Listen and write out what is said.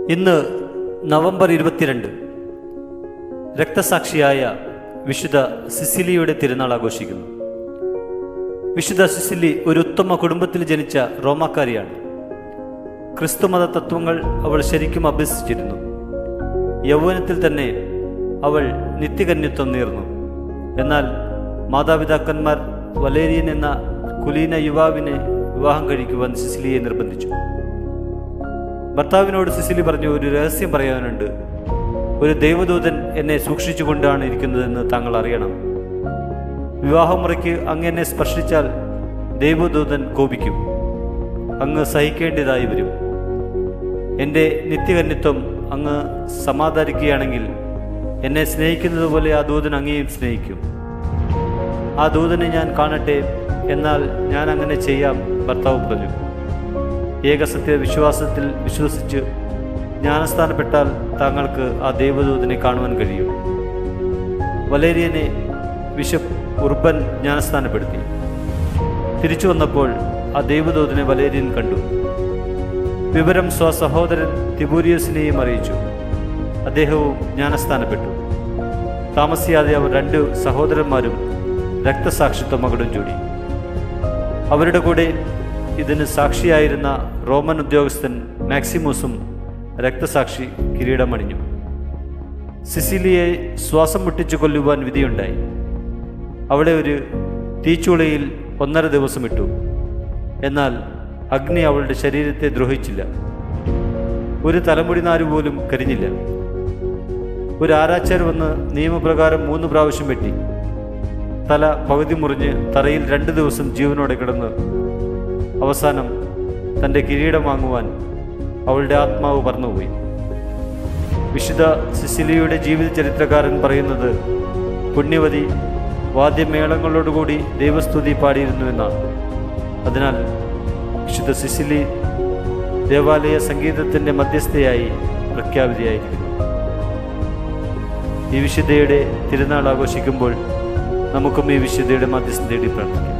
ഇന്ന് നവംബർ ഇരുപത്തിരണ്ട് രക്തസാക്ഷിയായ വിശുദ്ധ സിസിലിയുടെ തിരുനാൾ ആഘോഷിക്കുന്നു വിശുദ്ധ സിസിലി ഒരു ഉത്തമ കുടുംബത്തിൽ ജനിച്ച റോമാക്കാരിയാണ് ക്രിസ്തുമത തത്വങ്ങൾ അവൾ ശരിക്കും അഭ്യസിച്ചിരുന്നു യൗവനത്തിൽ തന്നെ അവൾ നിത്യകന്യത്വം നേർന്നു എന്നാൽ മാതാപിതാക്കന്മാർ വലേരിയൻ എന്ന കുലീന യുവാവിനെ വിവാഹം കഴിക്കുവാൻ സിസിലിയെ നിർബന്ധിച്ചു ഭർത്താവിനോട് സിസിലി പറഞ്ഞു ഒരു രഹസ്യം പറയാനുണ്ട് ഒരു ദൈവദൂതൻ എന്നെ സൂക്ഷിച്ചുകൊണ്ടാണ് ഇരിക്കുന്നതെന്ന് താങ്കൾ അറിയണം വിവാഹമുറയ്ക്ക് അങ്ങ് എന്നെ സ്പർശിച്ചാൽ ദൈവദൂതൻ കോപിക്കും അങ്ങ് സഹിക്കേണ്ടതായി വരും എൻ്റെ നിത്യകന്യത്വം അങ്ങ് സമാധാനിക്കുകയാണെങ്കിൽ എന്നെ സ്നേഹിക്കുന്നത് പോലെ ആ ദൂതൻ അങ്ങേയും സ്നേഹിക്കും ആ ദൂതനെ ഞാൻ കാണട്ടെ എന്നാൽ ഞാൻ അങ്ങനെ ചെയ്യാം ഭർത്താവ് പറഞ്ഞു ഏകസത്യ വിശ്വാസത്തിൽ വിശ്വസിച്ച് ജ്ഞാനസ്ഥാനപ്പെട്ടാൽ താങ്കൾക്ക് ആ ദൈവദൂതനെ കാണുവാൻ കഴിയും വലേരിയനെ ബിഷപ്പ് ഉർബൻ ജ്ഞാനസ്ഥാനപ്പെടുത്തി തിരിച്ചു വന്നപ്പോൾ ആ ദൈവദൂതനെ വലേരിയൻ കണ്ടു വിവരം സ്വസഹോദരൻ തിബൂരിയസിനെയും അറിയിച്ചു അദ്ദേഹവും ജ്ഞാനസ്ഥാനപ്പെട്ടു താമസിയാതെ അവർ രണ്ട് സഹോദരന്മാരും രക്തസാക്ഷിത്വ മകുടം ചൂടി അവരുടെ കൂടെ ഇതിന് സാക്ഷിയായിരുന്ന റോമൻ ഉദ്യോഗസ്ഥൻ മാക്സിമൂസും രക്തസാക്ഷി കിരീടമണിഞ്ഞു സിസിലിയെ ശ്വാസം മുട്ടിച്ചു കൊല്ലുവാൻ വിധിയുണ്ടായി അവളെ ഒരു തീച്ചൂളയിൽ ഒന്നര ദിവസം ഇട്ടു എന്നാൽ അഗ്നി അവളുടെ ശരീരത്തെ ദ്രോഹിച്ചില്ല ഒരു തലമുടി നാര് പോലും കരിഞ്ഞില്ല ഒരു ആരാച്ചാർ വന്ന് നിയമപ്രകാരം മൂന്ന് പ്രാവശ്യം വെട്ടി തല പകുതി മുറിഞ്ഞ് തറയിൽ രണ്ട് ദിവസം ജീവനോടെ കിടന്ന് അവസാനം തൻ്റെ കിരീടം വാങ്ങുവാൻ അവളുടെ ആത്മാവ് പറന്നുപോയി വിശുദ്ധ സിസിലിയുടെ ജീവിത ചരിത്രകാരൻ പറയുന്നത് പുണ്യവതി വാദ്യമേളങ്ങളോടുകൂടി ദൈവസ്തുതി പാടിയിരുന്നു എന്നാണ് അതിനാൽ വിശുദ്ധ സിസിലി ദേവാലയ സംഗീതത്തിൻ്റെ മധ്യസ്ഥയായി പ്രഖ്യാപിതയായിരിക്കുന്നു ഈ വിശുദ്ധയുടെ തിരുനാൾ ആഘോഷിക്കുമ്പോൾ നമുക്കും ഈ വിശുദ്ധയുടെ മധ്യസ്ഥ തേടി പ്രാർത്ഥിക്കാം